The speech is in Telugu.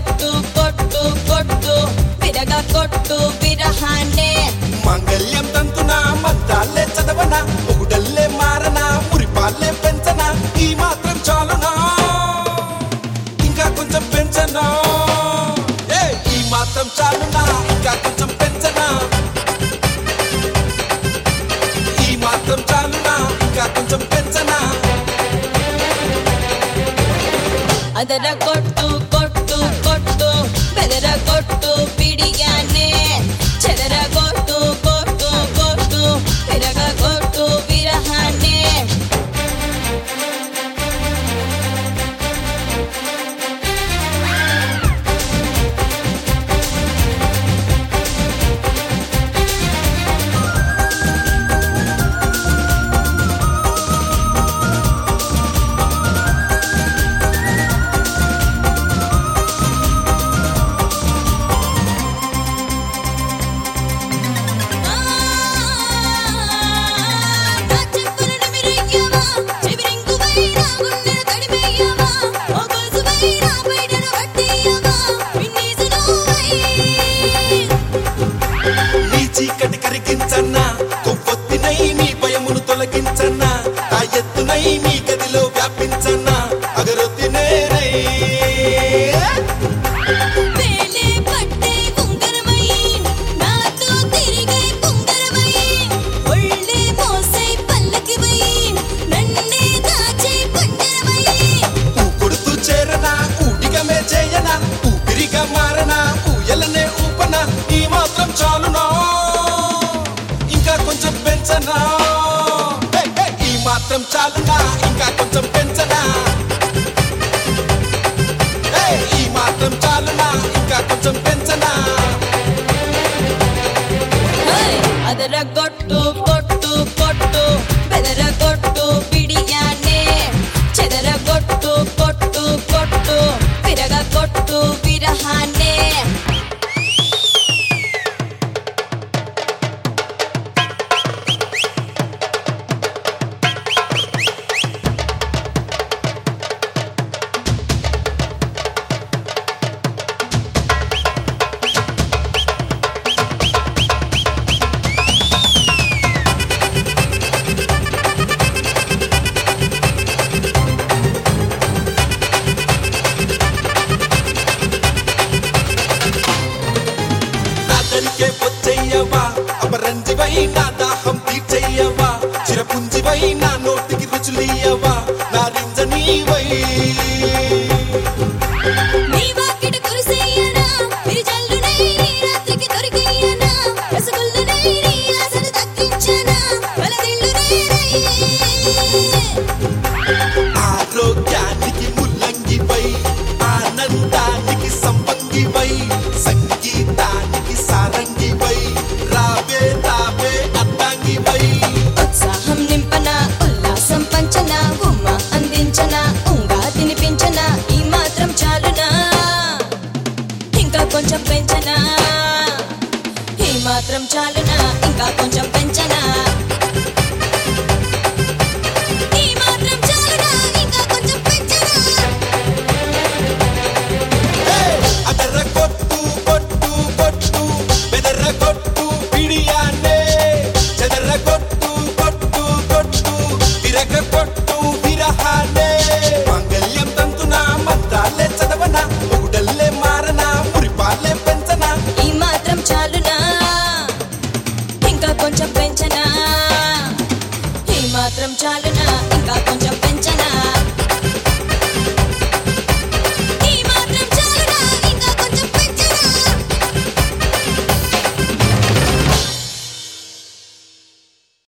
కొట్టు కొట్టు కొట్టు విరగ కొట్టు విరహాన్నే మాంగళ్యం తంతున మంత్రాలే చదవన ఒకడల్లే మారన మురిపాలే పెంచన ఈ మాత్రం చాలునా ఇంకా కొంచెం పెంచనా ఏ ఈ మాత్రం చాలునా ఇంకా కొంచెం పెంచనా ఈ మాత్రం చాలునా ఇంకా కొంచెం పెంచనా ಅದರ ಕೊಟ್ಟು ಕೊಟ್ಟು ಕೊಟ್ಟು ಬೆದರ ಕೊಟ್ಟು ಬಿಡಿಯಾನೆ ಚದರ ಕೊಟ್ಟು ಕೊಟ್ಟು ಕೊಟ್ಟು ವಿರಗ ಕೊಟ್ಟು ವಿರಹಾನೆ నీ చీకటి కరిగించన్నా కొవ్వొత్తినై నీ భయమును తొలగించన్నా ఆ ఎత్తునై నీ గదిలో వ్యాపించన్నా అగరొత్తినేరై కొడుతూ చేరనా ఊటిగమే చేయనా ఊపిరిగా మారనా ఊయలనే ఊపనా ఈ మాత్రం చాలునా ఇంకా కొంచెం పెంచనా హే, హే, ఈ మాత్రం చాలునా ఇంకా కొంచెం పెంచనా హే, ఈ మాత్రం చాలునా ఇంకా కొంచెం పెంచనా ಅದರ ಕೊಟ್ಟು ಕೊಟ್ಟು ಕೊಟ್ಟು ಬೆದರ ಕೊಟ್ಟು ಬಿಡಿಯಾನೆ ಚದರ ಕೊಟ್ಟು ಕೊಟ್ಟು ಕೊಟ್ಟು ವಿರಗ ಕೊಟ್ಟು ವಿರಹಾನೆ నా దరికే వచ్చేయవా అపరంజివై నా దాహం తీర్చేయవా చిరపుంజివై నా నోటికి రుచులీయవా నా రింజనీవై నీ వాకిట కురిసేయనా విరిజల్లునై నీ రాత్రికి దొరికేయనా రసగుల్లనై నీ ఆశను దక్కించనా వలదిల్లునై ఆరోగ్యానికి ముల్లంగివై ఆనందానికి సంపంగివై సంగీతానికి సారంగివై రావే రావే అద్దాంగివై ఉత్సాహం నింపన ఉల్లాసం పంచన ఉమ్మ అందించన ఉంగా తినిపించన ఈ మాత్రం చాలునా ఇంకా కొంచెం పెంచనా ఈ మాత్రం చాలునా ఇంకా కొంచెం పెంచనా ఈ మాత్రం చాలునా ఇంకా కొంచెం పెంచనా అదర కొట్టు కొట్టు కొట్టు బెదర కొట్టు పిడియానే చెదర కొట్టు కొట్టు కొట్టు విరగ కొట్టు విరహానే మాంగళ్యం తంతున మంత్రాలే చదవన ఒకడల్లే మారన మురిపాలే పెంచన ఈ మాత్రం చాలునా ఇంకా కొంచెం పెంచనా ఈ మాత్రం చాలునా ఇంకా కొంచెం